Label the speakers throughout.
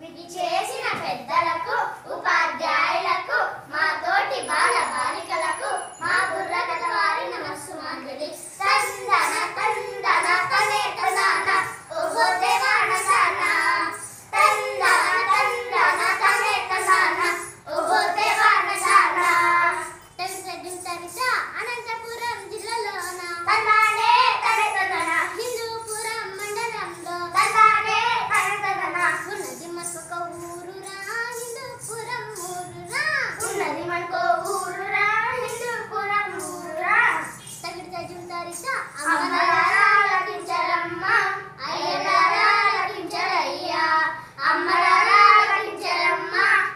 Speaker 1: విధి చేసిన పెద్దలకు ఉపాధ్యాయులకు మా తోటి బాల బాలికలకు మా బుర్రగల వారి నమస్సు మాంజలి తందన తందన తనే తనాన ఓహో దేవాన సాన తందన తందన తనే తనాన ఓహో దేవాన సాన అనంతపురం జిల్లాలోన తనానే తనే తనన హిందూపురం మండలంలో తనానే తనే తనన ఉన్నది మనకొక ఊరురా హిందూపురం ఊరురా ఉన్నది మనకో ఊరురా హిందూపురం ఊరురా తగిడి తజుంటారిత అమ్మలాలకించరమ్మ అయ్యలాలకించరయ్యా అమ్మలాలకించరమ్మ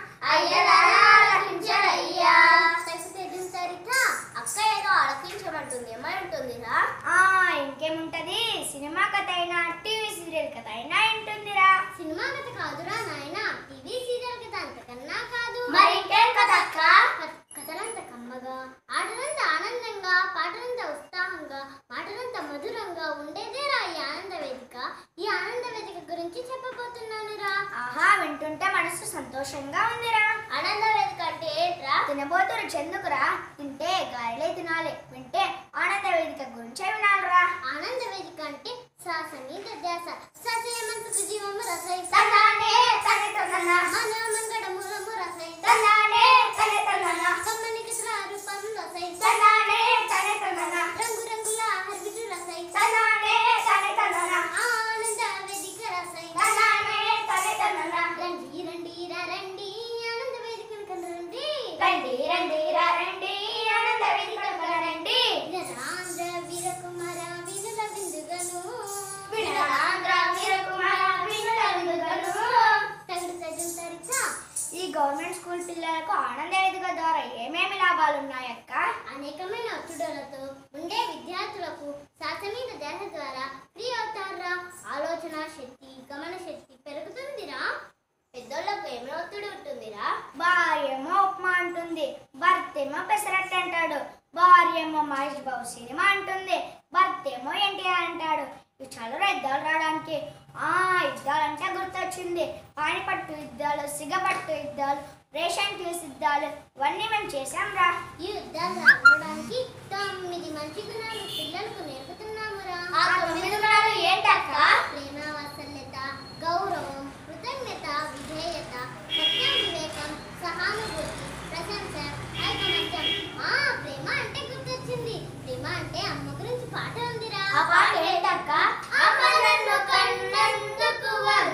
Speaker 1: అయ్యలాలకించరయ్యా తగిడి తజుంటారిత అక్క ఏదో ఆలకించమంటుంది ఏమంటుందిరా
Speaker 2: ఆ ఇంకేముంటది సినిమా కథ అయినా టీవీ సీరియల్ కథ అయినా ఉంటుందిరా
Speaker 1: సినిమా కథ కాదురా నాయన టీవీ సీరియల్ కథ అంతకన్నా కాదు మరి ఇంకేం కథ అక్క కథలంత కమ్మగా ఆటలంత ఆనందంగా పాటలంత ఉత్సాహంగా మాటలంత మధురంగా ఉండేదేరా ఈ ఆనంద వేదిక ఈ ఆనంద వేదిక గురించి చెప్పబోతున్నాను రా
Speaker 2: ఆహా వింటుంటే మనసు సంతోషంగా ఉందిరా
Speaker 1: ఆనంద వేదిక అంటే ఏంట్రా
Speaker 2: తినబోతురు చెందుకురా తింటే గాలిలే తినాలి వింటే ఆనంద వేదిక గురించే వినాలిరా
Speaker 1: ఆనంద వేదిక అంటే శాసనీత ధ్యాస ససే మనసుకు జీవము రసై తన్నానే తనే తన్న మన మంగళములము రసై తన్నానే తనే తన్న కమ్మనికి రూపం రసై తన్నానే తనే తన్న రంగు రంగుల హర్విటు రసై తన్నానే తనే తన్న ఆనంద వేదిక రసై తన్నానే తనే తన్న రండి రండి రా రండి ఆనంద వేదికను కనరండి రండి రండి రా రండి ఆనంద వేదికను కనరండి వినరాంధ్ర వీరకుమార వినుల విందుగను వినరాంధ్ర వీరకుమార వినుల విందుగను తగుడు తగుడు తరిచా
Speaker 2: ఈ గవర్నమెంట్ స్కూల్ పిల్లలకు ఆనంద వేదిక ద్వారా ఏమేమి లాభాలు ఉన్నాయక్క
Speaker 1: అనేకమైన ఒత్తిడులతో ఉండే విద్యార్థులకు శాసనీయ ధ్యాస ద్వారా ఫ్రీ అవుతారా ఆలోచన శక్తి గమన శక్తి పెరుగుతుందిరా పెద్దోళ్ళకు ఏమి ఒత్తిడి ఉంటుందిరా
Speaker 2: భార్య ఏమో ఉప్మా అంటుంది భర్త ఏమో పెసరట్టు అంటాడు భార్య ఏమో మహేష్ బాబు సినిమా అంటుంది భర్త ఏమో ఎన్టీఆర్ అంటాడు ఇవి చాలా యుద్ధాలు రావడానికి ఆ యుద్ధాలు అంటే గుర్తొచ్చింది పానిపట్టు యుద్ధాలు సిగపట్టు యుద్ధాలు రేషన్ క్యూస్ యుద్ధాలు ఇవన్నీ మేము చేసాం రా
Speaker 1: ఈ యుద్ధాలు రావడానికి తొమ్మిది మంచి గుణాలు పిల్లలకు నేర్పుతున్నామురా
Speaker 2: ఆ తొమ్మిది గుణాలు ఏంటక్క?
Speaker 1: ప్రేమ వాత్సల్యత గౌరవం కృతజ్ఞత విధేయత సత్య వివేకం సహానుభూతి ప్రశంస ఐకమత్యం ఆ ప్రేమ అంటే గుర్తొచ్చింది ప్రేమ అంటే అమ్మ గురించి పాట ఉందిరా
Speaker 2: ఆ పాట ఏంటక్క?
Speaker 1: అమ్మ నన్ను కన్నందుకు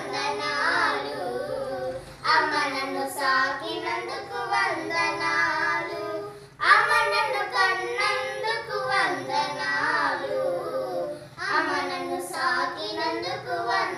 Speaker 1: వందనాలు అమ్మ నన్ను సాకినందుకు వందనాలు అమ్మ నన్ను కన్నందుకు వందనాలు అమ్మ నన్ను సాకినందుకు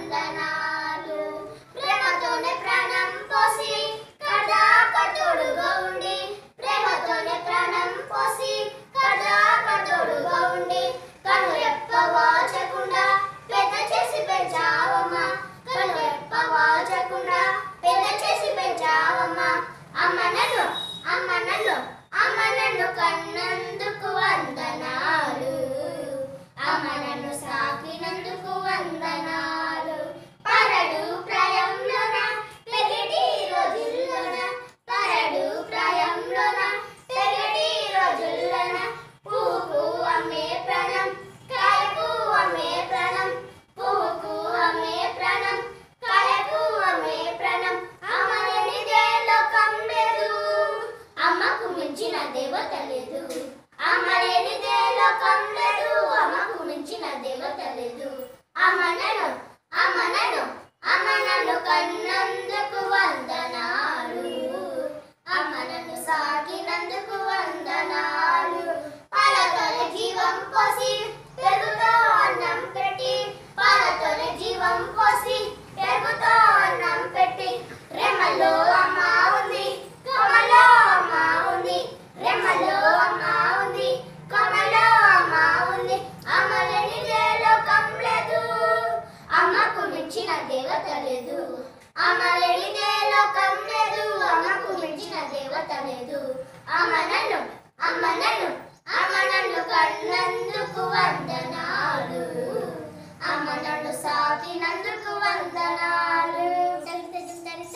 Speaker 1: వందనాలు ప్రేమతోనే ప్రాణం పోసి కదా కట్టుడుగా ఉండి ప్రేమతోనే ప్రాణం పోసి కదా కట్టుడుగా ఉండి కను రెప్ప వాచకుండా పెద్ద చేసి పెంచావమ్మా కను రెప్ప వాచకుండా పెద్ద చేసి పెంచావమ్మా అమ్మ నన్ను అమ్మ నన్ను అమ్మ నన్ను కన్నందుకు వందనాలు అమ్మ నన్ను సాకినందుకు వందనాలు పరడు ప్రాయంలోన పెరిటి రోజుల్లోన పరడు ప్రాయంలోన పెరిటి రోజుల్లోన పువ్వుకు అమ్మే ప్రాణం కాయకు అమ్మే ప్రాణం పువ్వుకు అమ్మే ప్రాణం కాయకు అమ్మే ప్రాణం అమ్మలేనిదే లోకం లేదు అమ్మకు మించిన దేవత లేదు అమ్మ లేనిదే లోకం లేదు అమ్మకు మించిన దేవత లేదు అమ్మ నన్ను అమ్మ నన్ను అమ్మ నన్ను కన్నందుకు వందనాలు అమ్మ నన్ను సాగినందుకు వందనాలు పాలతోనే జీవం పోసి పెరుగుతో అన్నం పెట్టి పాలతోనే జీవం పోసి పెరుగుతో అన్నం పెట్టి రెమ్మలో అమ్మ ఉంది కొమ్మలో అమ్మ ఉంది రెమ్మలో అమ్మ ఉంది కొమ్మలో అమ్మ ఉంది అమ్మ లేనిదే లోకం లేదు అమ్మకు మించిన దేవత లేదు అమ్మ లేనిదే లోకం లేదు అమ్మకు మించిన దేవత లేదు అమ్మ నన్ను అమ్మ నన్ను అమ్మ నన్ను కన్నందుకు వందనాలు అమ్మ నన్ను సాకినందుకు వందనాలు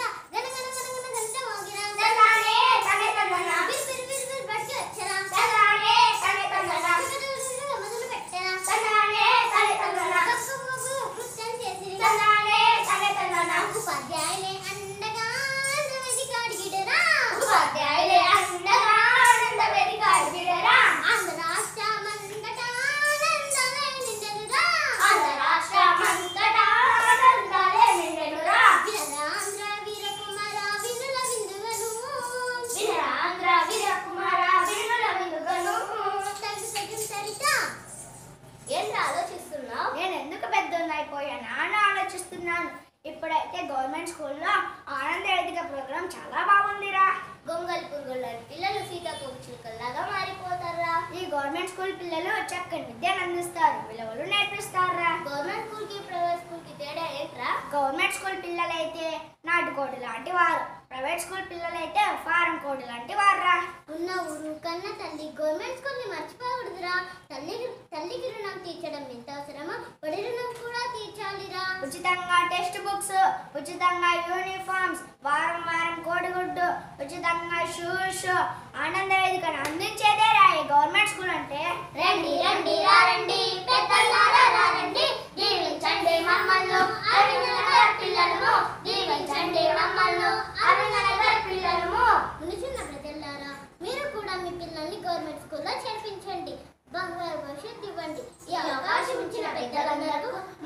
Speaker 2: గవర్నమెంట్ స్కూల్లో ఆనంద వేదిక ప్రోగ్రాం చాలా బాగుందిరా
Speaker 1: గొంగల్ పురుగులని పిల్లలు సీతాకోక చిలుకల్లాగా మారిపోతారా
Speaker 2: ఈ గవర్నమెంట్ స్కూల్ పిల్లలు చక్కని విద్యను అందిస్తారు విలువలు నేర్పిస్తారా
Speaker 1: గవర్నమెంట్ స్కూల్ కి ప్రైవేట్ స్కూల్ కి తేడా ఏంట్రా
Speaker 2: గవర్నమెంట్ స్కూల్ పిల్లలైతే నాటుకోడి లాంటి వారు ప్రైవేట్ స్కూల్ పిల్లలైతే ఫారం కోడి లాంటి వారురా
Speaker 1: ఉన్న ఊరు కన్న తల్లి గవర్నమెంట్ స్కూల్ ని మర్చిపోకూడదురా తల్లి తల్లికి రుణం తీర్చడం ఎంత అవసరమో బడి రుణం కూడా తీర్చాలిరా
Speaker 2: ఉచితంగా టెక్స్ట్ బుక్స్ ఉచితంగా యూనిఫామ్స్ వారం వారం కోడిగుడ్డు ఉచితంగా షూస్ ఆనంద వేదికను అందించేదే రా ఈ గవర్నమెంట్ స్కూల్ అంటే
Speaker 1: రండి రండి రండి పెద్దలారా రండి దీవించండి మమ్మల్ని అరుణనగర్ పిల్లలము దీవించండి మమ్మల్ని అరుణనగర్ పిల్లలము మునిచున్న ప్రజలారా మీరు కూడా మీ పిల్లల్ని గవర్నమెంట్ స్కూల్లో చేర్పించండి బంగారు భవిష్యత్తు ఇవ్వండి ఈ అవకాశం ఇచ్చిన పెద్దలందరకు